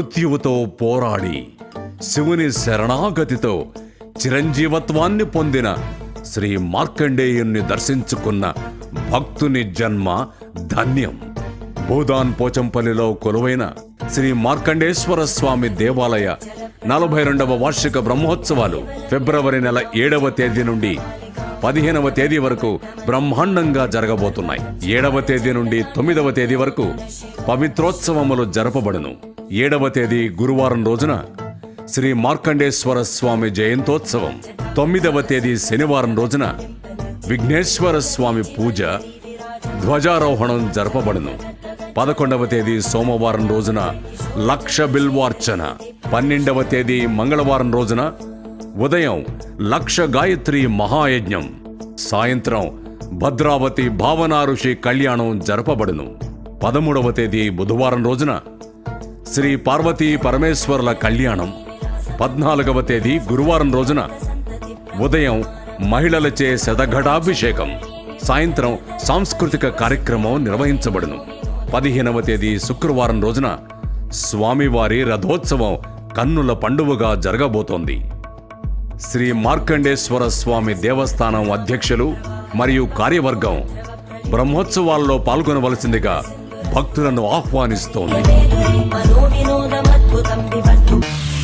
మృత్యువుతో పోరాడి శివుని శరణాగతితో చిరంజీవత్వాన్ని పొందిన శ్రీ మార్కండేయుణ్ణి దర్శించుకున్న భక్తుని జన్మ ధన్యం భూదాన్ పోచంపల్లిలో కొలువైన శ్రీ మార్కండేశ్వర స్వామి దేవాలయ నలభై రెండవ వార్షిక బ్రహ్మోత్సవాలు ఫిబ్రవరి నెల ఏడవ తేదీ నుండి పదిహేనవ తేదీ వరకు బ్రహ్మాండంగా జరగబోతున్నాయి ఏడవ తేదీ నుండి తొమ్మిదవ తేదీ వరకు పవిత్రోత్సవములు జరపబడును ఏడవ తేదీ గురువారం రోజున శ్రీ మార్కండేశ్వర స్వామి జయంతోత్సవం తొమ్మిదవ తేదీ శనివారం రోజున విఘ్నేశ్వర స్వామి పూజ ధ్వజారోహణం జరపబడును పదకొండవ తేదీ సోమవారం రోజున లక్ష బిల్వార్చన పన్నెండవ తేదీ మంగళవారం రోజున ఉదయం లక్ష గాయత్రి మహాయజ్ఞం సాయంత్రం భద్రావతి భావనా ఋషి కళ్యాణం జరపబడును పదమూడవ తేదీ బుధవారం రోజున శ్రీ పార్వతీ పరమేశ్వరుల కళ్యాణం పద్నాలుగవ తేదీ గురువారం రోజున ఉదయం మహిళలచే శతఘటాభిషేకం సాయంత్రం సాంస్కృతిక కార్యక్రమం నిర్వహించబడును పదిహేనవ తేదీ శుక్రవారం రోజున స్వామివారి రథోత్సవం కన్నుల పండువగా జరగబోతోంది శ్రీ మార్కండేశ్వర స్వామి దేవస్థానం అధ్యక్షులు మరియు కార్యవర్గం బ్రహ్మోత్సవాల్లో పాల్గొనవలసిందిగా భక్తులను ఆహ్వానిస్తోంది మనోవినోదమద్భుతం వివత్తు